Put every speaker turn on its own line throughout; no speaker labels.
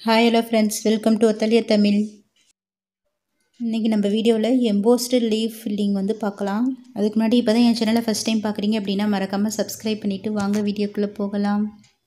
hi hello friends welcome to ஒத்தலிய தமிழ் இன்றைக்கி நம்ம வீடியோவில் எம்போஸ்டு லீஃப் ஃபில்லிங் வந்து பார்க்கலாம் அதுக்கு முன்னாடி இப்போ தான் என் சேனலை ஃபஸ்ட் டைம் பார்க்குறீங்க அப்படின்னா மறக்காமல் சப்ஸ்கிரைப் பண்ணிவிட்டு வாங்க வீடியோக்குள்ளே போகலாம்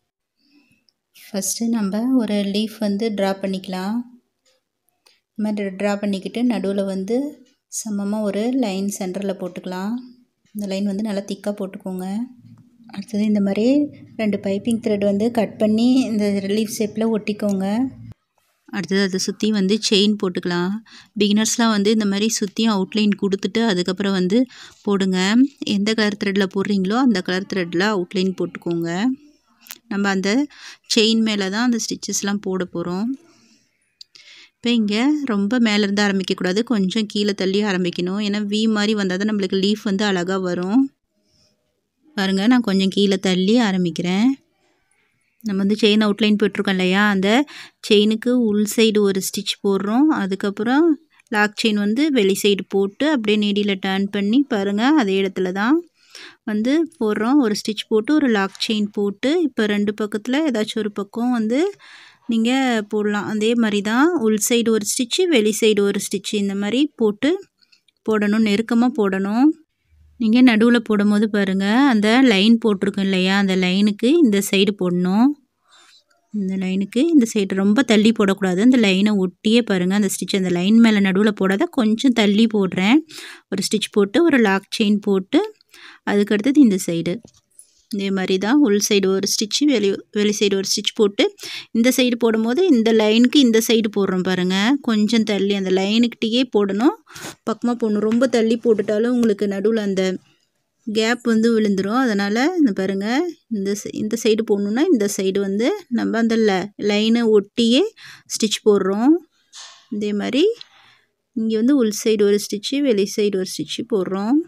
ஃபஸ்ட்டு நம்ம ஒரு லீஃப் வந்து ட்ரா பண்ணிக்கலாம் இந்த மாதிரி ட்ரா பண்ணிக்கிட்டு நடுவில் வந்து சமமாக ஒரு லைன் சென்டரில் போட்டுக்கலாம் இந்த லைன் வந்து நல்லா திக்காக போட்டுக்கோங்க அடுத்தது இந்த மாதிரி ரெண்டு பைப்பிங் த்ரெட் வந்து கட் பண்ணி இந்த ரிலீஃப் ஷேப்பில் ஒட்டிக்கோங்க அடுத்தது அதை சுற்றி வந்து செயின் போட்டுக்கலாம் பிகினர்ஸ்லாம் வந்து இந்த மாதிரி சுற்றியும் அவுட்லைன் கொடுத்துட்டு அதுக்கப்புறம் வந்து போடுங்க எந்த கலர் த்ரெட்டில் போடுறீங்களோ அந்த கலர் த்ரெட்டில் அவுட்லைன் போட்டுக்கோங்க நம்ம அந்த செயின் மேலே தான் அந்த ஸ்டிச்சஸ்லாம் போட போகிறோம் இப்போ இங்கே ரொம்ப மேலேருந்து ஆரம்பிக்கக்கூடாது கொஞ்சம் கீழே தள்ளி ஆரம்பிக்கணும் ஏன்னா வி மாதிரி வந்தால் தான் நம்மளுக்கு லீஃப் வந்து அழகாக வரும் பாருங்கள் நான் கொஞ்சம் கீழே தள்ளி ஆரம்பிக்கிறேன் நம்ம வந்து செயின் அவுட்லைன் போட்டிருக்கோம் இல்லையா அந்த செயினுக்கு உள் சைடு ஒரு ஸ்டிச் போடுறோம் அதுக்கப்புறம் லாக் செயின் வந்து வெளி சைடு போட்டு அப்படியே நீடியில் டர்ன் பண்ணி பாருங்கள் அதே இடத்துல தான் வந்து போடுறோம் ஒரு ஸ்டிச் போட்டு ஒரு லாக் செயின் போட்டு இப்போ ரெண்டு பக்கத்தில் ஏதாச்சும் ஒரு பக்கம் வந்து நீங்கள் போடலாம் அதே மாதிரி தான் உள் சைடு ஒரு ஸ்டிச்சு வெளி சைடு ஒரு ஸ்டிச்சு இந்த மாதிரி போட்டு போடணும் நெருக்கமாக போடணும் நீங்கள் நடுவில் போடும்போது பாருங்கள் அந்த லைன் போட்டிருக்கோம் இல்லையா அந்த லைனுக்கு இந்த சைடு போடணும் இந்த லைனுக்கு இந்த சைடு ரொம்ப தள்ளி போடக்கூடாது அந்த லைனை ஒட்டியே பாருங்கள் அந்த ஸ்டிச் அந்த லைன் மேலே நடுவில் போடாத கொஞ்சம் தள்ளி போடுறேன் ஒரு ஸ்டிச் போட்டு ஒரு லாக் செயின் போட்டு அதுக்கடுத்தது இந்த சைடு இதே மாதிரி தான் உள் சைடு ஒரு ஸ்டிச்சு வெளி வெளி சைடு ஒரு ஸ்டிச் போட்டு இந்த சைடு போடும்போது இந்த லைனுக்கு இந்த சைடு போடுறோம் பாருங்கள் கொஞ்சம் தள்ளி அந்த லைனுக்கிட்டேயே போடணும் பக்கமாக போடணும் ரொம்ப தள்ளி போட்டுட்டாலும் உங்களுக்கு நடுவில் அந்த கேப் வந்து விழுந்துடும் அதனால் இந்த பாருங்கள் இந்த இந்த சைடு போடணுன்னா இந்த சைடு வந்து நம்ம அந்த ல லைனை ஒட்டியே ஸ்டிச் போடுறோம் இதே மாதிரி இங்கே வந்து உள் சைடு ஒரு ஸ்டிச்சு வெளி சைடு ஒரு ஸ்டிச்சு போடுறோம்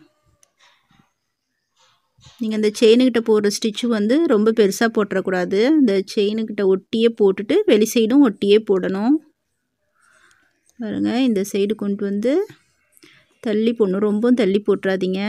நீங்கள் அந்த செயினுக்கிட்ட போடுற ஸ்டிச்சு வந்து ரொம்ப பெருசாக போட்டுறக்கூடாது அந்த செயினுக்கிட்ட ஒட்டியே போட்டுட்டு வெளி சைடும் ஒட்டியே போடணும் பாருங்கள் இந்த சைடு கொண்டு வந்து தள்ளி போடணும் ரொம்பவும் தள்ளி போட்டுறாதீங்க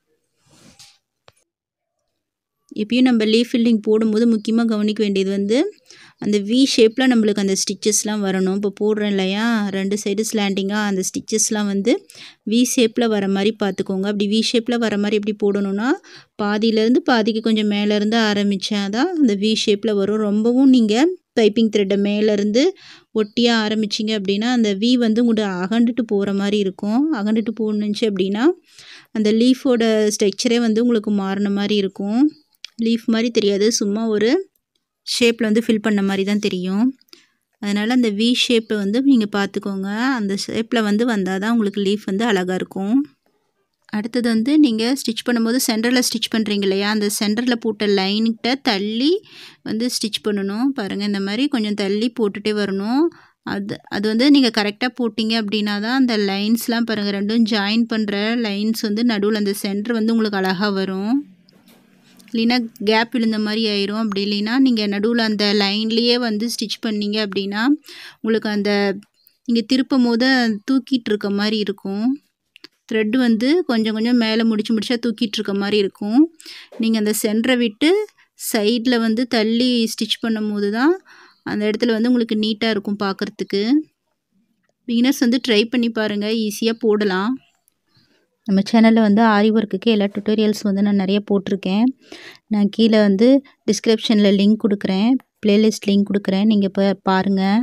எப்பயும் நம்ம லீஃப் ஃபில்லிங் போடும்போது முக்கியமாக கவனிக்க வேண்டியது வந்து அந்த வி ஷேப்பில் நம்மளுக்கு அந்த ஸ்டிச்சஸ்லாம் வரணும் இப்போ போடுறேன் இல்லையா ரெண்டு சைடு ஸ்லாண்டிங்காக அந்த ஸ்டிச்சஸ்லாம் வந்து வி ஷேப்பில் வர மாதிரி பார்த்துக்கோங்க அப்படி வி ஷேப்பில் வர மாதிரி எப்படி போடணும்னா பாதியிலேருந்து பாதிக்கு கொஞ்சம் மேலேருந்து ஆரம்பித்தா தான் அந்த வி ஷேப்பில் வரும் ரொம்பவும் நீங்கள் பைப்பிங் த்ரெட்டை மேலேருந்து ஒட்டியாக ஆரம்பிச்சிங்க அப்படின்னா அந்த வி வந்து உங்களுக்கு அகண்டுட்டு போகிற மாதிரி இருக்கும் அகண்டுட்டு போணுச்சு அப்படின்னா அந்த லீஃபோட ஸ்ட்ரக்சரே வந்து உங்களுக்கு மாறின மாதிரி இருக்கும் லீஃப் மாதிரி தெரியாது சும்மா ஒரு ஷேப்பில் வந்து ஃபில் பண்ண மாதிரி தான் தெரியும் அதனால் அந்த வி ஷேப்பை வந்து நீங்கள் பார்த்துக்கோங்க அந்த ஷேப்பில் வந்து வந்தால் தான் உங்களுக்கு லீஃப் வந்து அழகாக இருக்கும் அடுத்தது வந்து நீங்கள் ஸ்டிச் பண்ணும்போது சென்டரில் ஸ்டிச் பண்ணுறீங்க இல்லையா அந்த சென்டரில் போட்ட லைன்கிட்ட தள்ளி வந்து ஸ்டிச் பண்ணணும் பாருங்கள் இந்த மாதிரி கொஞ்சம் தள்ளி போட்டுகிட்டே வரணும் அது அது வந்து நீங்கள் கரெக்டாக போட்டிங்க அப்படின்னா தான் அந்த லைன்ஸ்லாம் பாருங்கள் ரெண்டும் ஜாயின் பண்ணுற லைன்ஸ் வந்து நடுவில் அந்த சென்டர் வந்து உங்களுக்கு அழகாக வரும் இல்லைன்னா கேப் விழுந்த மாதிரி ஆயிரும் அப்படி இல்லைன்னா நீங்கள் நடுவில் அந்த லைன்லேயே வந்து ஸ்டிச் பண்ணிங்க அப்படின்னா உங்களுக்கு அந்த நீங்கள் திருப்பும் போது தூக்கிட்டு இருக்க மாதிரி இருக்கும் த்ரெட்டு வந்து கொஞ்சம் கொஞ்சம் மேலே முடிச்சு முடிச்சா தூக்கிட்டு இருக்க மாதிரி இருக்கும் நீங்கள் அந்த சென்டரை விட்டு சைடில் வந்து தள்ளி ஸ்டிச் பண்ணும் போது தான் அந்த இடத்துல வந்து உங்களுக்கு நீட்டாக இருக்கும் பார்க்குறதுக்கு பிகினர்ஸ் வந்து ட்ரை பண்ணி பாருங்கள் ஈஸியாக போடலாம் நம்ம சேனலில் வந்து ஆரி ஒர்க்குக்கு எல்லா டுட்டோரியல்ஸ் வந்து நான் நிறைய போட்டிருக்கேன் நான் கீழே வந்து டிஸ்கிரிப்ஷனில் லிங்க் கொடுக்குறேன் ப்ளேலிஸ்ட் லிங்க் கொடுக்குறேன் நீங்கள் இப்போ பாருங்கள்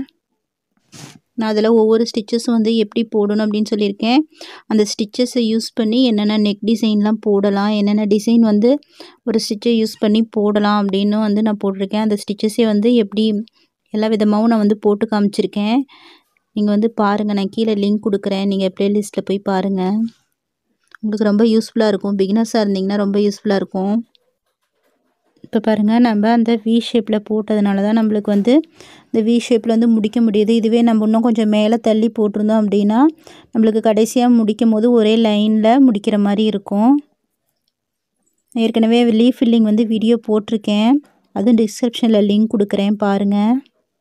நான் அதில் ஒவ்வொரு ஸ்டிச்சஸும் வந்து எப்படி போடணும் அப்படின்னு சொல்லியிருக்கேன் அந்த ஸ்டிச்சஸை யூஸ் பண்ணி என்னென்ன நெக் டிசைன்லாம் போடலாம் என்னென்ன டிசைன் வந்து ஒரு ஸ்டிச்சை யூஸ் பண்ணி போடலாம் அப்படின்னு வந்து நான் போட்டிருக்கேன் அந்த ஸ்டிச்சஸே வந்து எப்படி எல்லா விதமாகவும் நான் வந்து போட்டு காமிச்சிருக்கேன் நீங்கள் வந்து பாருங்கள் நான் கீழே லிங்க் கொடுக்குறேன் நீங்கள் ப்ளேலிஸ்ட்டில் போய் பாருங்கள் உங்களுக்கு ரொம்ப யூஸ்ஃபுல்லாக இருக்கும் பிகினர்ஸாக இருந்தீங்கன்னா ரொம்ப யூஸ்ஃபுல்லாக இருக்கும் இப்போ பாருங்கள் நம்ம அந்த வி ஷேப்பில் போட்டதுனால தான் நம்மளுக்கு வந்து இந்த வி ஷேப்பில் வந்து முடிக்க முடியுது இதுவே நம்ம இன்னும் கொஞ்சம் மேலே தள்ளி போட்டிருந்தோம் அப்படின்னா நம்மளுக்கு கடைசியாக முடிக்கும் போது ஒரே லைனில் முடிக்கிற மாதிரி இருக்கும் ஏற்கனவே லீஃப் ஃபில்லிங் வந்து வீடியோ போட்டிருக்கேன் அதுவும் டிஸ்கிரிப்ஷனில் லிங்க் கொடுக்குறேன் பாருங்கள்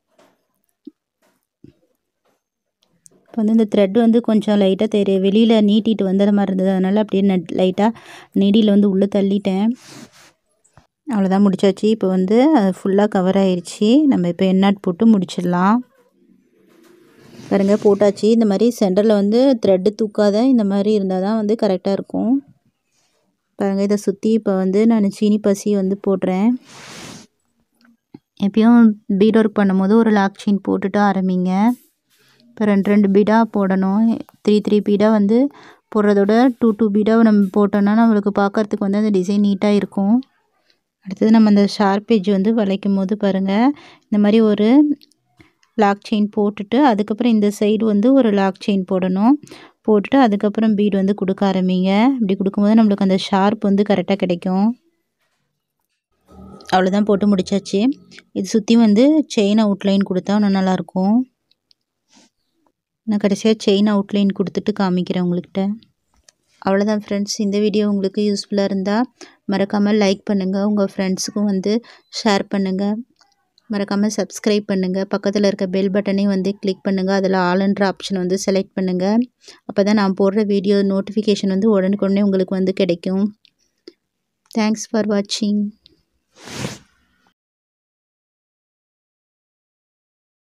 இப்போ வந்து இந்த த்ரெட் வந்து கொஞ்சம் லைட்டாக தெரிய வெளியில் நீட்டிட்டு வந்தது மாதிரி இருந்தது அதனால் அப்படியே நட் லைட்டாக நெடியில் வந்து உள்ளே தள்ளிட்டேன் அவ்வளோதான் முடிச்சாச்சு இப்போ வந்து அது ஃபுல்லாக கவர் ஆயிடுச்சு நம்ம இப்போ எண்ணாட் போட்டு முடிச்சிடலாம் பாருங்கள் போட்டாச்சு இந்த மாதிரி சென்டரில் வந்து த்ரெட்டு தூக்காத இந்த மாதிரி இருந்தால் தான் வந்து கரெக்டாக இருக்கும் பாருங்கள் இதை சுற்றி இப்போ வந்து நான் சீனி பசி வந்து போடுறேன் எப்பயும் பீட் ஒர்க் பண்ணும்போது ஒரு லாக் செயின் போட்டுட்டு ஆரம்பிங்க இப்போ ரெண்டு ரெண்டு பீடாக போடணும் த்ரீ த்ரீ பீடாக வந்து போடுறதோட டூ டூ பீடாக நம்ம போட்டோன்னா நம்மளுக்கு பார்க்குறதுக்கு வந்து அந்த டிசைன் நீட்டாக இருக்கும் அடுத்தது நம்ம அந்த ஷார்ப் எஜ் வந்து வளைக்கும் போது பாருங்கள் இந்த மாதிரி ஒரு லாக் செயின் போட்டுட்டு அதுக்கப்புறம் இந்த சைடு வந்து ஒரு லாக் செயின் போடணும் போட்டுட்டு அதுக்கப்புறம் பீட் வந்து கொடுக்க ஆரம்பிங்க இப்படி கொடுக்கும்போது நம்மளுக்கு அந்த ஷார்ப் வந்து கரெக்டாக கிடைக்கும் அவ்வளோதான் போட்டு முடிச்சாச்சு இது சுற்றி வந்து செயின் அவுட்லைன் கொடுத்தா இன்னும் நல்லாயிருக்கும் நான் கடைசியாக செயின் அவுட்லைன் கொடுத்துட்டு காமிக்கிறேன் உங்கள்கிட்ட அவ்வளோதான் ஃப்ரெண்ட்ஸ் இந்த வீடியோ உங்களுக்கு யூஸ்ஃபுல்லாக இருந்தால் மறக்காமல் லைக் பண்ணுங்கள் உங்கள் ஃப்ரெண்ட்ஸுக்கும் வந்து ஷேர் பண்ணுங்கள் மறக்காமல் சப்ஸ்கிரைப் பண்ணுங்கள் பக்கத்தில் இருக்க பெல் பட்டனையும் வந்து கிளிக் பண்ணுங்கள் அதில் ஆல்ன்ற ஆப்ஷன் வந்து செலக்ட் பண்ணுங்கள் அப்போ தான் நான் போடுற வீடியோ நோட்டிஃபிகேஷன் வந்து உடனுக்குடனே உங்களுக்கு வந்து கிடைக்கும் தேங்க்ஸ் ஃபார் வாட்சிங்